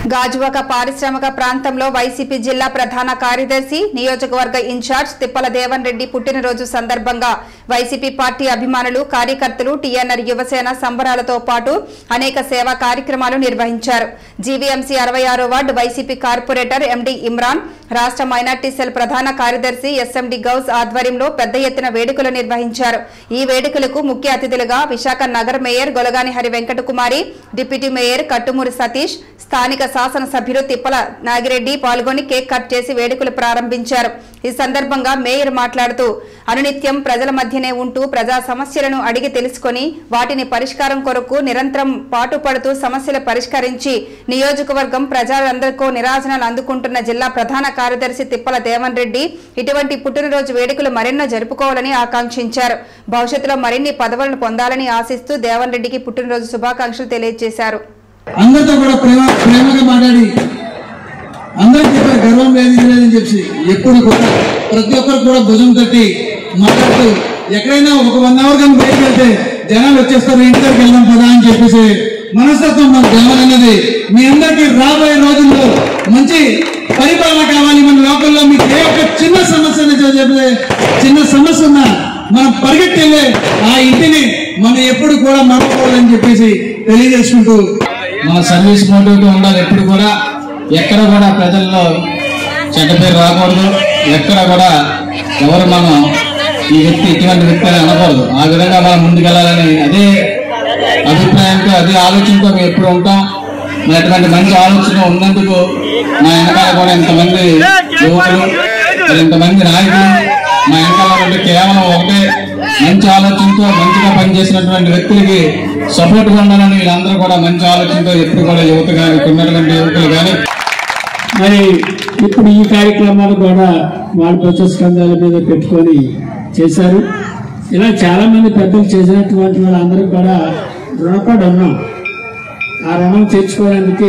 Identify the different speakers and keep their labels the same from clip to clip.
Speaker 1: గాజువాక పారిశ్రామిక ప్రాంతంలో వైసీపీ జిల్లా ప్రధాన కార్యదర్శి నియోజకవర్గ ఇన్ఛార్జ్ తిప్పల దేవన్ రెడ్డి పుట్టినరోజు సందర్భంగా వైసీపీ పార్టీ అభిమానులు కార్యకర్తలు టీఎన్ఆర్ యువసేన సంబరాలతో పాటు అనేక సేవా కార్యక్రమాలు నిర్వహించారు జీవీఎంసీ అరవై ఆరో ward YCP corporator MD Imran రాష్ట్ర మైనార్టీ సెల్ ప్రధాన కార్యదర్శి ఎస్ఎండి గౌస్ ఆధ్వర్యంలో పెద్ద ఎత్తున వేడుకలు నిర్వహించారు ఈ వేడుకలకు ముఖ్య అతిథులుగా విశాఖ నగర mayor Golagani Hari Venkatakumari deputy mayor Kattumuri Satish స్థానిక శాసనసభ్యులు తిప్పల నాగిరెడ్డి పాల్గొని కేక్ కట్ చేసి వేడుకలు ప్రారంభించారు ఈ సందర్భంగా మేయర్ మాట్లాడుతూ అనునిత్యం ప్రజల మధ్యనే ఉంటూ ప్రజా సమస్యలను అడిగి తెలుసుకొని వాటిని పరిష్కారం కొరకు నిరంతరం పాటుపడుతూ సమస్యలు పరిష్కరించి నియోజకవర్గం ప్రజలందరికీ నిరాజనాలు అందుకుంటున్న జిల్లా ప్రధాన కార్యదర్శి తిప్పల దేవన్ రెడ్డి ఇటువంటి పుట్టినరోజు వేడుకలు మరెన్నో జరుపుకోవాలని ఆకాంక్షించారు భవిష్యత్తులో మరిన్ని పదవులను పొందాలని ఆశిస్తూ దేవన్ రెడ్డికి పుట్టినరోజు శుభాకాంక్షలు తెలియజేశారు
Speaker 2: అందరితో కూడా ప్రేమ ప్రేమగా మాట్లాడి అందరికి చెప్పారు గర్వం లేదు ఇది లేదని చెప్పి ఎప్పుడు కూడా ప్రతి ఒక్కరు కూడా భుజం తట్టి మాట్లాడుతూ ఎక్కడైనా ఒక వన్ అవర్ కానీ బయటకు వెళ్తే జనాలు వచ్చేస్తారు ఇంటి దగ్గరికి వెళ్దాం పదా అని చెప్పేసి మనస్తత్వం మన దేవన్ అనేది మీ అందరికీ రాబోయే రోజుల్లో మంచి పరిపాలన కావాలి మన లోకల్లో మీకు ఏ ఒక్క చిన్న సమస్య అనేది చెప్తే చిన్న సమస్య ఉన్నా మనం పరిగెట్టి వెళ్ళే ఆ ఇంటిని మనం ఎప్పుడు కూడా మరవకూడదని చెప్పేసి తెలియజేసుకుంటూ
Speaker 3: మన సర్వీస్ మోటివ్గా ఉండాలి ఎప్పుడు కూడా ఎక్కడ కూడా ప్రజల్లో చెడ్డ పేరు రాకూడదు ఎక్కడ కూడా ఎవరు మనం ఈ వ్యక్తి ఇటువంటి వ్యక్తి అని అనకూడదు ఆ విధంగా మనం ముందుకెళ్ళాలని అదే అభిప్రాయంతో అదే ఆలోచనతో మేము ఎప్పుడు ఉంటాం మరి అటువంటి మంచి ఆలోచన ఉన్నందుకు మా వెనకాల కూడా ఇంతమంది యువకులు మరి ఇంతమంది నాయకులు మా వెనకాల ఉంటే కేవలం ఒకటే మంచి ఆలోచనతో మంచిగా పనిచేసినటువంటి వ్యక్తులకి సపోర్ట్ గా ఉండాలని వీళ్ళందరూ కూడా మంచి ఆలోచనతో ఎప్పుడు కూడా యువత కానీ ఇక్కడ ఉన్నటువంటి యువకులు కానీ
Speaker 4: మరి ఇప్పుడు ఈ కార్యక్రమాలు కూడా వాడపచ్చ స్కందాల మీద పెట్టుకొని చేశారు ఇలా చాలా మంది పెద్దలు చేసినటువంటి వాళ్ళందరూ కూడా రుణపడి ఉన్నాం ఆ రుణం తెచ్చుకోవడానికి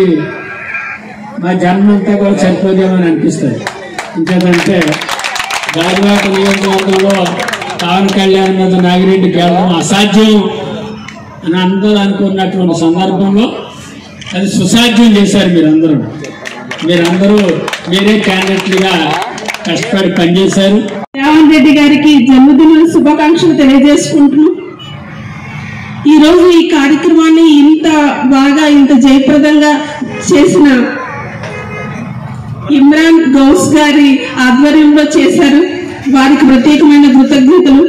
Speaker 4: మా జన్మ అంతా కూడా సరిపోదేమని అనిపిస్తుంది ఇంకేదంటే గాజువాక నియోజకవర్గంలో పవన్ కళ్యాణ్ మీద నాగిరెడ్డి గెలవడం అసాధ్యం అని అందరూ అనుకున్నటువంటి సందర్భంలో అది సుసాధ్యం చేశారు మీరందరూ మీరందరూ మీరే క్యాండిడేట్లుగా కష్టపడి పనిచేశారు
Speaker 5: రేవంత్ రెడ్డి గారికి జన్మదిన శుభాకాంక్షలు తెలియజేసుకుంటున్నాం ఈ రోజు ఈ కార్యక్రమాన్ని ఇంత బాగా ఇంత జయప్రదంగా చేసిన ఇమ్రాన్ గౌస్ గారి ఆధ్వర్యంలో చేశారు వారికి ప్రత్యేకమైన కృతజ్ఞతలు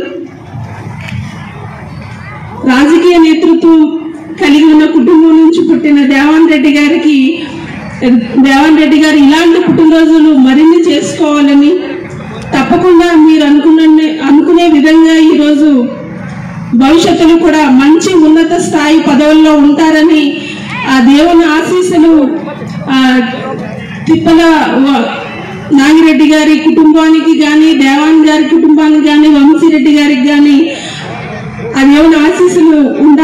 Speaker 5: రాజకీయ నేతృత్వం కలిగి ఉన్న కుటుంబం నుంచి పుట్టిన దేవాన్ రెడ్డి గారికి దేవాన్ రెడ్డి గారు ఇలాంటి పుట్టినరోజులు మరిన్ని చేసుకోవాలని తప్పకుండా మీరు అనుకున్న అనుకునే విధంగా ఈరోజు భవిష్యత్తులో కూడా మంచి ఉన్నత స్థాయి పదవుల్లో ఉంటారని ఆ దేవుని ఆశీస్సులు ఆ, తిప్పల వ- నాగిరెడ్డి గారి కుటుంబానికి కానీ దేవాన్ గారి కుటుంబానికి కానీ వంశీరెడ్డి గారికి కానీ ఆ దేవుని ఆశీస్సులు ఉండాలి